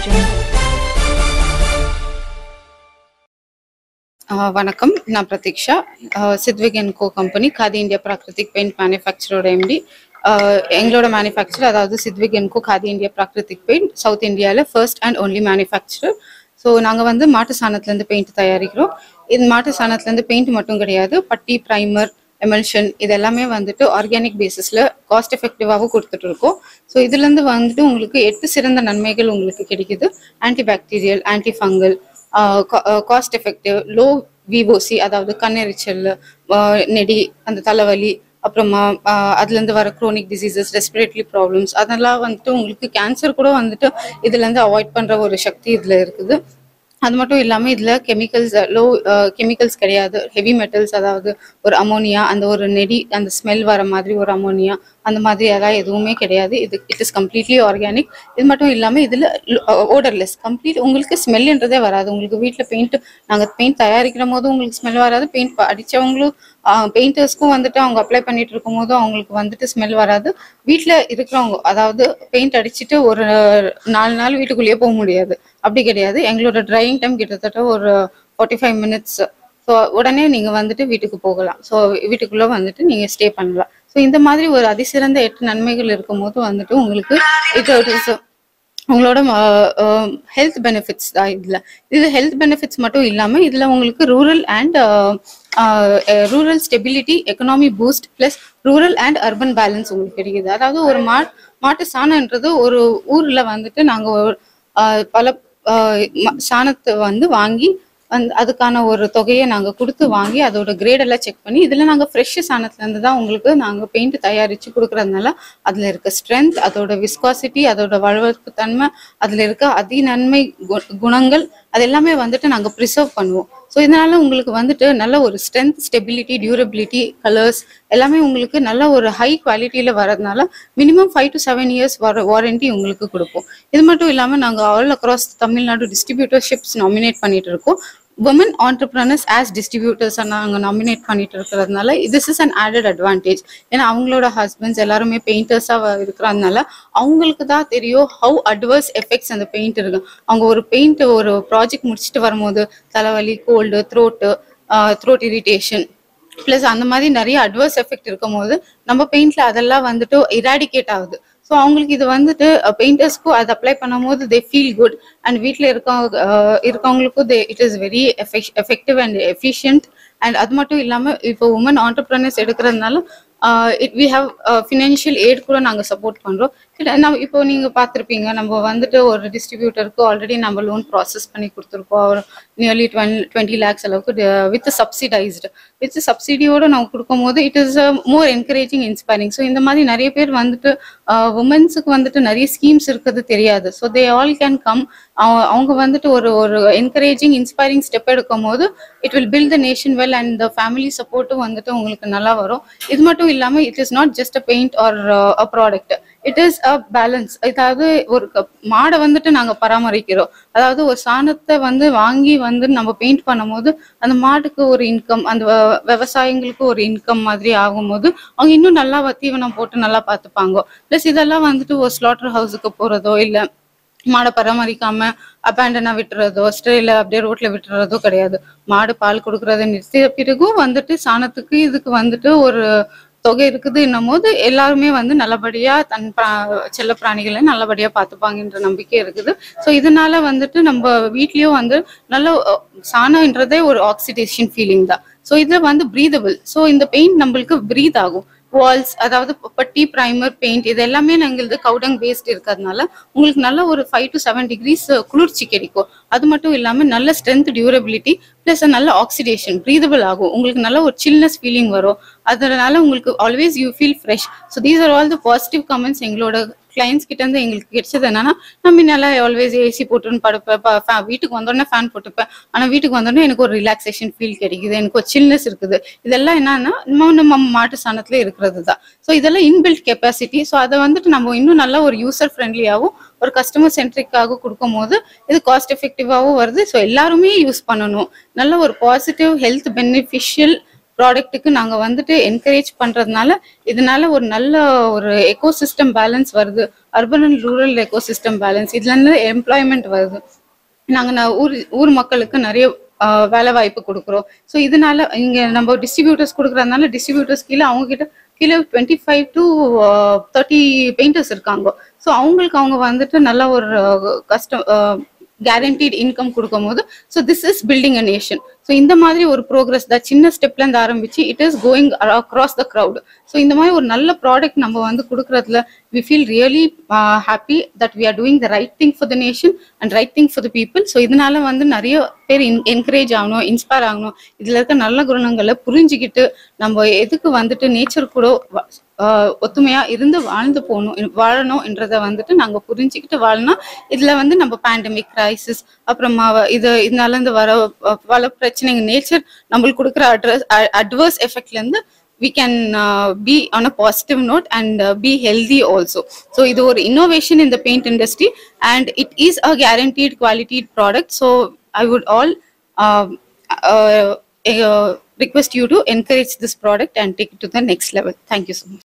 jungle. ஆஹ் வணக்கம் நான் Pratiksha Sidhvik and Co company Khadi India Prakritik paint மேனுஃபேக்சரோட எம்டி எங்களோட மேனுஃபேக்சர் அதாவது Sidhvik and Co Khadi India Prakritik paint south இந்தியாவில் first and only manufacturer so நாங்கள் வந்து மாட்டு சாணத்துலேருந்து பெயிண்ட் தயாரிக்கிறோம் இது மாட்டு சாணத்துலேருந்து பெயிண்ட் மட்டும் கிடையாது பட்டி ப்ரைமர் எமல்ஷன் இது எல்லாமே வந்துட்டு ஆர்கானிக் பேசிஸில் காஸ்ட் எஃபெக்டிவாகவும் கொடுத்துட்டு இருக்கோம் ஸோ இதுலேருந்து வந்துட்டு உங்களுக்கு எட்டு சிறந்த நன்மைகள் உங்களுக்கு கிடைக்குது anti bacterial anti fungal cost effective low VOC அதாவது கண்ணெரிச்சல் ஆஹ் நெடி அந்த தலைவலி அப்புறமா ஆஹ் அதுலேருந்து வர குரோனிக் டிசீசஸ் ரெஸ்பிரேட்டரி ப்ராப்ளம்ஸ் அதெல்லாம் வந்துட்டு உங்களுக்கு கேன்சர் கூட வந்துட்டு இதுலேருந்து அவாய்ட் பண்ணுற ஒரு சக்தி இதில் இருக்குது அது மட்டும் இல்லாமல் இதில் கெமிக்கல்ஸ் லோ கெமிக்கல்ஸ் கிடையாது ஹெவி மெட்டல்ஸ் அதாவது ஒரு அமோனியா அந்த ஒரு நெடி அந்த ஸ்மெல் வர மாதிரி ஒரு அமோனியா அந்த மாதிரி அதெல்லாம் எதுவுமே கிடையாது இது இட் இஸ் கம்ப்ளீட்லி ஆர்கானிக் இது மட்டும் இல்லாமல் இதில் ஓடர்லெஸ் கம்ப்ளீட் உங்களுக்கு ஸ்மெல்ன்றதே வராது உங்களுக்கு வீட்டில் பெயிண்ட் நாங்கள் பெயிண்ட் தயாரிக்கிற போது உங்களுக்கு ஸ்மெல் வராது பெயிண்ட் அடித்தவங்களும் பெயிண்டர்ஸ்க்கும் வந்துட்டு அவங்க அப்ளை பண்ணிட்டு இருக்கும் போது அவங்களுக்கு வந்துட்டு ஸ்மெல் வராது வீட்டில் இருக்கிறவங்க அதாவது பெயிண்ட் அடிச்சுட்டு ஒரு நாலு நாள் வீட்டுக்குள்ளேயே போக முடியாது அப்படி கிடையாது எங்களோட ட்ரையிங் டைம் கிட்டத்தட்ட ஒரு ஃபார்ட்டி ஃபைவ் மினிட்ஸ் ஸோ உடனே நீங்கள் வந்துட்டு வீட்டுக்கு போகலாம் ஸோ வீட்டுக்குள்ளே வந்துட்டு நீங்கள் ஸ்டே பண்ணலாம் ஸோ இந்த மாதிரி ஒரு அதிசிறந்த எட்டு நன்மைகள் இருக்கும் போது வந்துட்டு உங்களுக்கு இது உங்களோட ஹெல்த் பெனிஃபிட்ஸ் தான் இதில் இது ஹெல்த் பெனிஃபிட்ஸ் மட்டும் இல்லாமல் இதில் உங்களுக்கு rural and rural stability economy boost plus rural and urban balance உங்களுக்கு கிடைக்குது அதாவது ஒரு மா மாட்டு சாணன்றது ஒரு ஊரில் வந்துட்டு நாங்கள் பல ஆஹ் ம- சாணத்தை வந்து வாங்கி அந்த அதுக்கான ஒரு தொகையை நாங்கள் கொடுத்து வாங்கி அதோட கிரேடெல்லாம் செக் பண்ணி இதில் நாங்கள் ஃப்ரெஷ் சாணத்துலேருந்து தான் உங்களுக்கு நாங்கள் பெயிண்ட் தயாரித்து கொடுக்குறதுனால அதில் இருக்க ஸ்ட்ரென்த் அதோட விஸ்காசிட்டி அதோட வளர்ப்பு தன்மை அதில் இருக்க அதி நன்மை கு- குணங்கள் அது எல்லாமே வந்துட்டு நாங்கள் ப்ரிசர்வ் பண்ணுவோம் ஸோ இதனால உங்களுக்கு வந்துட்டு நல்ல ஒரு ஸ்ட்ரென்த் ஸ்டெபிலிட்டி டியூரபிலிட்டி கலர்ஸ் எல்லாமே உங்களுக்கு நல்ல ஒரு ஹை குவாலிட்டியில் வரதுனால minimum five to seven years வர வாரண்டி உங்களுக்கு கொடுப்போம் இது மட்டும் இல்லாமல் நாங்கள் all across Tamil Nadu distributorships nominate பண்ணிட்டு இருக்கோம் women entrepreneurs as distributors நாங்கள் நாமினேட் பண்ணிட்டு இருக்கிறதுனால this is an added advantage ஏன்னா அவங்களோட ஹஸ்பண்ட்ஸ் எல்லாருமே பெயிண்டர்ஸாக இருக்கிறதுனால அவங்களுக்கு தான் தெரியும் ஹவு அட்வர்ஸ் எஃபெக்ட்ஸ் அந்த பெயிண்ட் இருக்கு அவங்க ஒரு பெயிண்ட் ஒரு ப்ராஜெக்ட் முடிச்சுட்டு வரும்போது தலைவலி cold throat throat irritation plus அந்த மாதிரி நிறைய அட்வர்ஸ் எஃபெக்ட் இருக்கும் போது நம்ம பெயிண்ட்ல அதெல்லாம் வந்துட்டு இராடிகேட் ஆகுது ஸோ அவங்களுக்கு இது வந்துட்டு பெயிண்டர்ஸ்க்கும் அது அப்ளை பண்ணும்போது தே ஃபீல் குட் அண்ட் வீட்டில் இருக்கவங்க அஹ், இருக்கவங்களுக்கும் they it is very effective and efficient and அது மட்டும் இல்லாமல் இப்போ உமன் ஆண்டர்பிரனர்ஸ் எடுக்கிறதுனால it we have financial aid கூட நாங்கள் சப்போர்ட் பண்ணுறோம் நம்ம இப்போ நீங்கள் பார்த்துருப்பீங்க நம்ம வந்துட்டு ஒரு டிஸ்ட்ரிபியூட்டருக்கு ஆல்ரெடி நம்ம லோன் ப்ராசஸ் பண்ணி கொடுத்துருக்கோம் ஒரு நியர்லி டுவெல் டுவெண்ட்டி லேக்ஸ் அளவுக்கு வித் சப்சிடைஸ்டு வித் சப்சிடியோட நம்ம கொடுக்கும்போது it is more encouraging inspiring so இந்த மாதிரி நிறைய பேர் வந்துட்டு உமன்ஸுக்கு வந்துட்டு நிறைய ஸ்கீம்ஸ் இருக்கிறது தெரியாது so they all can come அவங்க வந்துட்டு ஒரு ஒரு என்கரேஜிங் இன்ஸ்பைரிங் ஸ்டெப் எடுக்கும் போது it will build the nation well and the family சப்போர்ட்டும் வந்துட்டு உங்களுக்கு நல்லா வரும் இது மட்டும் இல்லாமல் it is not just a paint or a product it is a balance அதாவது ஒரு க- மாடை வந்துட்டு நாங்கள் பராமரிக்கிறோம் அதாவது ஒரு சாணத்தை வந்து வாங்கி வந்து நம்ம பெயிண்ட் பண்ணும்போது அந்த மாட்டுக்கு ஒரு இன்கம் அந்த வ- விவசாயிங்களுக்கு ஒரு இன்கம் மாதிரி ஆகும்போது அவங்க இன்னும் நல்லா வ- தீவனம் போட்டு நல்லா பார்த்துப்பாங்க ப்ளஸ் இதெல்லாம் வந்துட்டு ஒரு ஸ்லாட்டர் ஹவுஸுக்கு போகிறதோ இல்லை மாடை பராமரிக்காம அபேண்டனா விட்டுறதோ ஸ்ட்ரேல அப்படியே ரோட்ல விட்டுறதோ கிடையாது மாடு பால் கொடுக்கறத நிறுத்திய பிறகும் வந்துட்டு சாணத்துக்கு இதுக்கு வந்துட்டு ஒரு தொகை இருக்குதுன்னும் போது எல்லாருமே வந்து நல்லபடியா தன் பிரா- செல்ல பிராணிகளை நல்லபடியா பார்த்துப்பாங்கன்ற நம்பிக்கை இருக்குது ஸோ இதனால வந்துட்டு நம்ம வீட்லயும் வந்து நல்ல அஹ், சாணம்ன்றதே ஒரு ஆக்சிடேஷன் ஃபீலிங் தான் ஸோ இது வந்து ப்ரீதபிள் ஸோ இந்த பெயிண்ட் நம்மளுக்கு ப்ரீத் ஆகும் வால்ஸ் அதாவது பட்டி ப்ரைமர் பெயிண்ட் இது எல்லாமே எங்களுக்கு கவுடங் பேஸ்ட் இருக்கிறதுனால உங்களுக்கு நல்ல ஒரு ஃபைவ் டு செவன் டிகிரிஸ் குளிர்ச்சி கிடைக்கும் அது மட்டும் இல்லாமல் நல்ல ஸ்ட்ரென்த் டியூரபிலிட்டி ப்ளஸ் நல்ல ஆக்சிடேஷன் ப்ரீதபிள் ஆகும் உங்களுக்கு நல்ல ஒரு சில்னஸ் ஃபீலிங் வரும் அதனால உங்களுக்கு always you feel fresh so these are all the positive comments எங்களோட கிளைண்ட்ஸ் கிட்ட இருந்து எங்களுக்கு கிடைச்சது என்னன்னா நம்ம நல்லா ஆல்வேஸ் ஏசி போட்டுன்னு படுப்பேன் ப- fa- வீட்டுக்கு வந்தோடனே ஃபேன் போட்டுப்பேன் ஆனா வீட்டுக்கு வந்தோடனே எனக்கு ஒரு ரிலாக்ஸேஷன் ஃபீல் கிடைக்குது எனக்கு ஒரு சில்னஸ் இருக்குது இதெல்லாம் என்னன்னா நம்ம நம்ம மாட்டு சாணத்துல இருக்கிறது தான் ஸோ இதெல்லாம் இன்பில்ட் கெப்பாசிட்டி ஸோ அதை வந்துட்டு நம்ம இன்னும் நல்ல ஒரு யூசர் ஃப்ரெண்ட்லியாகவும் ஒரு கஸ்டமர் சென்ட்ரிக்காக கொடுக்கும் போது இது காஸ்ட் எஃபெக்டிவாகவும் வருது ஸோ எல்லாருமே யூஸ் பண்ணணும் நல்ல ஒரு பாசிட்டிவ் ஹெல்த் பெனிஃபிஷியல் ப்ராடக்ட்டுக்கு நாங்கள் வந்துட்டு என்கரேஜ் பண்ணுறதுனால இதனால ஒரு நல்ல ஒரு எக்கோசிஸ்டம் பேலன்ஸ் வருது urban and rural ecosystem balance இதுல இருந்து எம்ப்ளாய்மெண்ட் வருது நாங்கள் ஊர் ஊர் மக்களுக்கு நிறைய ஆஹ், வேலை வாய்ப்பு கொடுக்குறோம் ஸோ இதனால இங்கே நம்ம டிஸ்ட்ரிபியூட்டர்ஸ் கொடுக்குறதுனால டிஸ்ட்ரிபியூட்டர்ஸ் கீழே அவங்க கிட்ட கீழே twenty five to thirty painters இருக்காங்க ஸோ அவங்களுக்கு அவங்க வந்துட்டு நல்ல ஒரு கஸ்டம் கேரண்டீட் இன்கம் கொடுக்கும்போது so this is building a nation so இந்த மாதிரி ஒரு ப்ரோக்ரஸ் தான் சின்ன ஸ்டெப்ல இருந்து ஆரம்பிச்சு it is going across the crowd so இந்த மாதிரி ஒரு நல்ல ப்ராடக்ட் நம்ம வந்து கொடுக்கறதுல we feel really happy that we are doing the right thing for the nation and right thing for the people so இதனால வந்து நிறைய பேர் என்கரேஜ் ஆகணும் இன்ஸ்பயர் ஆகணும் இதுல இருக்க நல்ல குணங்களை புரிஞ்சுக்கிட்டு நம்ம எதுக்கு வந்துட்டு நேச்சர் கூட வ- ஆஹ் ஒத்துமையா இருந்து வாழ்ந்து போகணும் இ- வாழணும் என்றதை வந்துட்டு நாங்க புரிஞ்சுக்கிட்டு வாழணும் இதுல வந்து நம்ம பேண்டமிக் கிரைசிஸ் அப்புறமா வ- இது இதனால இருந்து வர அஹ், பல பிரச்சனைங்க நேச்சர் நம்மளுக்கு கொடுக்குற அட்ரஸ் அட்வர்ஸ் எஃபெக்ட்ல இருந்து we can uh, be on a positive note and uh, be healthy also so இது ஒரு innovation in the paint industry and it is a guaranteed quality product so i would all um, uh, uh, request you to encourage this product and take it to the next level thank you so much